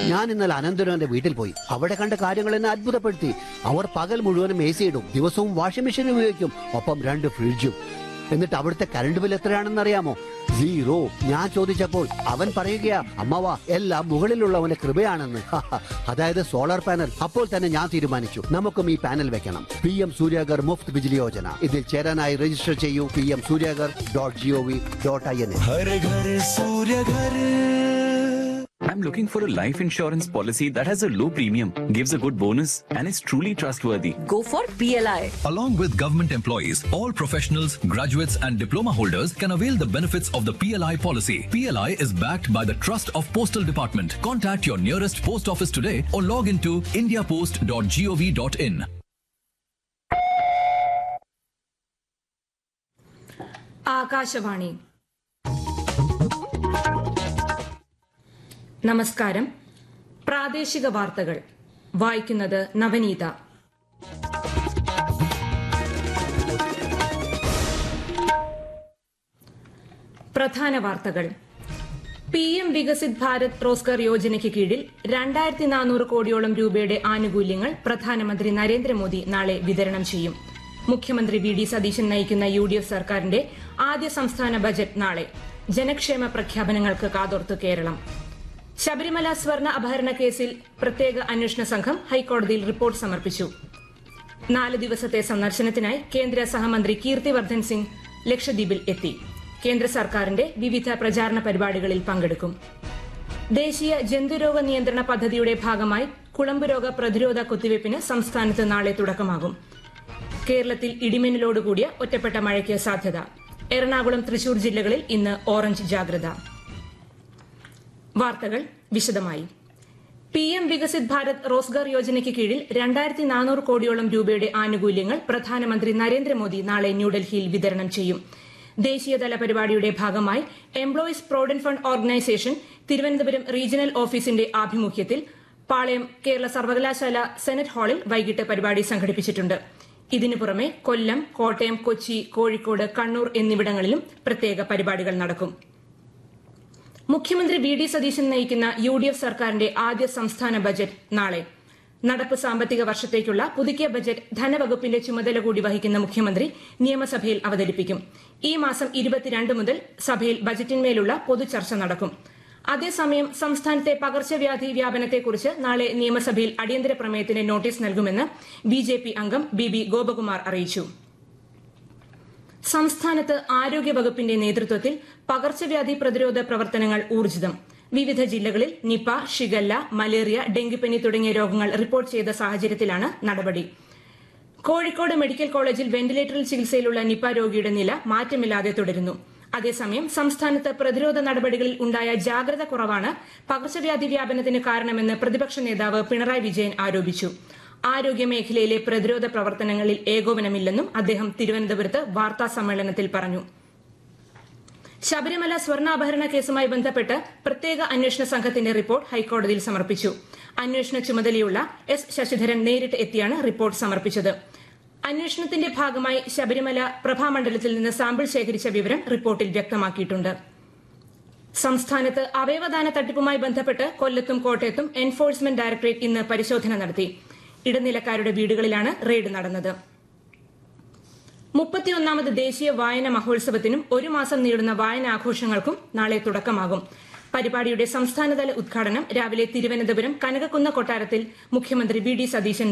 ഞാൻ ഇന്നലെ അനന്തരവന്റെ വീട്ടിൽ പോയി അവിടെ കണ്ട കാര്യങ്ങൾ എന്നെ അത്ഭുതപ്പെടുത്തി അവർ പകൽ മുഴുവനും എ സി ഇടും ദിവസവും വാഷിംഗ് മെഷീൻ ഉപയോഗിക്കും ഒപ്പം രണ്ട് ഫ്രിഡ്ജും എന്നിട്ട് അവിടുത്തെ കറണ്ട് ബിൽ എത്രയാണെന്ന് അറിയാമോ സീറോ ഞാൻ ചോദിച്ചപ്പോൾ അവൻ പറയുകയാ അമ്മവ എല്ലാം മുകളിലുള്ളവന്റെ കൃപയാണെന്ന് അതായത് സോളാർ പാനൽ അപ്പോൾ തന്നെ ഞാൻ തീരുമാനിച്ചു നമുക്കും ഈ പാനൽ വെക്കണം പി എം സൂര്യാഗർ മുഫ്ത് ബിജ്ലി യോജന ഇതിൽ ചേരാനായി രജിസ്റ്റർ ചെയ്യൂ P M Suryaghar dot G O V dot I N हर घर सूर्य घर I'm looking for a life insurance policy that has a low premium, gives a good bonus, and is truly trustworthy. Go for PLI. Along with government employees, all professionals, graduates, and diploma holders can avail the benefits of the PLI policy. PLI is backed by the Trust of Postal Department. Contact your nearest post office today or log into indiapost.gov.in. Akashvani നമസ്കാരം പ്രാദേശിക വാർത്തകൾ വായിക്കുന്നത് നവനീത പ്രധാന വാർത്തകൾ P M Viksit Bharat Rozgar യോജനയ്ക്ക് കീഴിൽ രണ്ടായിരത്തി നാനൂറ് കോടിയോളം രൂപയുടെ ആനുകൂല്യങ്ങൾ പ്രധാനമന്ത്രി നരേന്ദ്രമോദി നാളെ വിതരണം ചെയ്യും മുഖ്യമന്ത്രി വി ഡി സതീശൻ നയിക്കുന്ന യു ഡി എഫ് സർക്കാരിന്റെ ആദ്യ സംസ്ഥാന ബജറ്റ് നാളെ ജനക്ഷേമ പ്രഖ്യാപനങ്ങൾക്ക് കാതോർത്ത് കേരളം ശബരിമല സ്വർണ്ണ അപഹരണ കേസിൽ പ്രത്യേക അന്വേഷണ സംഘം ഹൈക്കോടതിയിൽ റിപ്പോർട്ട് സമർപ്പിച്ചു നാല് ദിവസത്തെ സന്ദർശനത്തിനായി കേന്ദ്ര സഹമന്ത്രി കീർത്തിവർദ്ധൻ സിംഗ് ലക്ഷദ്വീപിൽ എത്തി കേന്ദ്ര സർക്കാരിന്റെ വിവിധ പ്രചാരണ പരിപാടികളിൽ പങ്കെടുക്കും ദേശീയ ജന്തുരോഗ നിയന്ത്രണ പദ്ധതിയുടെ ഭാഗമായി കുളമ്പ് രോഗ പ്രതിരോധ കുത്തിവയ്പ്പിന് സംസ്ഥാനത്ത് നാളെ തുടക്കമാകും കേരളത്തിൽ ഇടിമിന്നലോടുകൂടിയ ഒറ്റപ്പെട്ട മഴയ്ക്ക് സാധ്യത എറണാകുളം തൃശൂർ ജില്ലകളിൽ ഇന്ന് ഓറഞ്ച് ജാഗ്രത വാർത്തകൾ വിശദമായി പി എം വികസിത് ഭാരത് റോസ്ഗാർ യോജനയ്ക്ക് കീഴിൽ രണ്ടായിരത്തി നാനൂറ് കോടിയോളം രൂപയുടെ ആനുകൂല്യങ്ങൾ പ്രധാനമന്ത്രി നരേന്ദ്രമോദി നാളെ ന്യൂഡൽഹിയിൽ വിതരണം ചെയ്യും ദേശീയതല പരിപാടിയുടെ ഭാഗമായി employees provident fund organisation Thiruvananthapuram regional ഓഫീസിന്റെ ആഭിമുഖ്യത്തിൽ പാളയം കേരള സർവകലാശാല സെനറ്റ് ഹാളിൽ വൈകിട്ട് പരിപാടി സംഘടിപ്പിച്ചിട്ടുണ്ട് ഇതിനു പുറമെ കൊല്ലം കോട്ടയം കൊച്ചി കോഴിക്കോട് കണ്ണൂർ എന്നിവിടങ്ങളിലും പ്രത്യേക പരിപാടികൾ നടക്കും മുഖ്യമന്ത്രി വി ഡി സതീശൻ നയിക്കുന്ന യു ഡി എഫ് സർക്കാരിന്റെ ആദ്യ സംസ്ഥാന ബജറ്റ് നാളെ നടപ്പ് സാമ്പത്തിക വർഷത്തേക്കുള്ള പുതുക്കിയ ബജറ്റ് ധനവകുപ്പിന്റെ ചുമതല കൂടി വഹിക്കുന്ന മുഖ്യമന്ത്രി നിയമസഭയിൽ അവതരിപ്പിക്കും ഈ മാസം ഇരുപത്തിരണ്ട് മുതൽ സഭയിൽ ബജറ്റിന്മേലുള്ള പൊതുചർച്ച നടക്കും അതേസമയം സംസ്ഥാനത്തെ പകർച്ചവ്യാധി വ്യാപനത്തെക്കുറിച്ച് നാളെ നിയമസഭയിൽ അടിയന്തര പ്രമേയത്തിന് നോട്ടീസ് നൽകുമെന്ന് ബി ജെ പി അംഗം ബി ബി ഗോപകുമാർ അറിയിച്ചു സംസ്ഥാനത്ത് ആരോഗ്യവകുപ്പിന്റെ നേതൃത്വത്തിൽ പകർച്ചവ്യാധി പ്രതിരോധ പ്രവർത്തനങ്ങൾ ഊർജിതം വിവിധ ജില്ലകളിൽ നിപ ഷിഗല്ല മലേറിയ ഡെങ്കിപ്പനി തുടങ്ങിയ രോഗങ്ങൾ റിപ്പോർട്ട് ചെയ്ത സാഹചര്യത്തിലാണ് നടപടി കോഴിക്കോട് മെഡിക്കൽ കോളേജിൽ വെന്റിലേറ്ററിൽ ചികിത്സയിലുള്ള നിപ രോഗിയുടെ നില മാറ്റമില്ലാതെ തുടരുന്നു അതേസമയം സംസ്ഥാനത്ത് പ്രതിരോധ നടപടികളിൽ ഉണ്ടായ ജാഗ്രത കുറവാണ് പകർച്ചവ്യാധി വ്യാപനത്തിന് കാരണമെന്ന് പ്രതിപക്ഷ നേതാവ് പിണറായി വിജയൻ ആരോപിച്ചു ആരോഗ്യ മേഖലയിലെ പ്രതിരോധ പ്രവർത്തനങ്ങളിൽ ഏകോപനമില്ലെന്നും അദ്ദേഹം തിരുവനന്തപുരത്ത് വാർത്താ സമ്മേളനത്തിൽ പറഞ്ഞു ശബരിമല സ്വർണ്ണാഭരണ കേസുമായി ബന്ധപ്പെട്ട് പ്രത്യേക അന്വേഷണ സംഘത്തിന്റെ റിപ്പോർട്ട് ഹൈക്കോടതിയിൽ സമർപ്പിച്ചു അന്വേഷണ ചുമതലയുള്ള എസ് ശശിധരൻ നേരിട്ട് എത്തിയാണ് റിപ്പോർട്ട് സമർപ്പിച്ചത് അന്വേഷണത്തിന്റെ ഭാഗമായി ശബരിമല പ്രഭാമണ്ഡലത്തിൽ നിന്ന് സാമ്പിൾ ശേഖരിച്ച വിവരം റിപ്പോർട്ടിൽ വ്യക്തമാക്കിയിട്ടുണ്ട് സംസ്ഥാനത്ത് അവയവദാന തട്ടിപ്പുമായി ബന്ധപ്പെട്ട് കൊല്ലത്തും കോട്ടയത്തും എൻഫോഴ്സ്മെന്റ് ഡയറക്ടറേറ്റ് ഇന്ന് പരിശോധന നടത്തി ഇടനിലക്കാരുടെ വീടുകളിലാണ് റെയ്ഡ് നടന്നത് മുപ്പത്തിയൊന്നാമത് ദേശീയ വായന മഹോത്സവത്തിനും ഒരു മാസം നീളുന്ന വായനാഘോഷങ്ങൾക്കും നാളെ തുടക്കമാകും പരിപാടിയുടെ സംസ്ഥാനതല ഉദ്ഘാടനം രാവിലെ തിരുവനന്തപുരം കനകക്കുന്ന് കൊട്ടാരത്തിൽ മുഖ്യമന്ത്രി വി ഡി സതീശൻ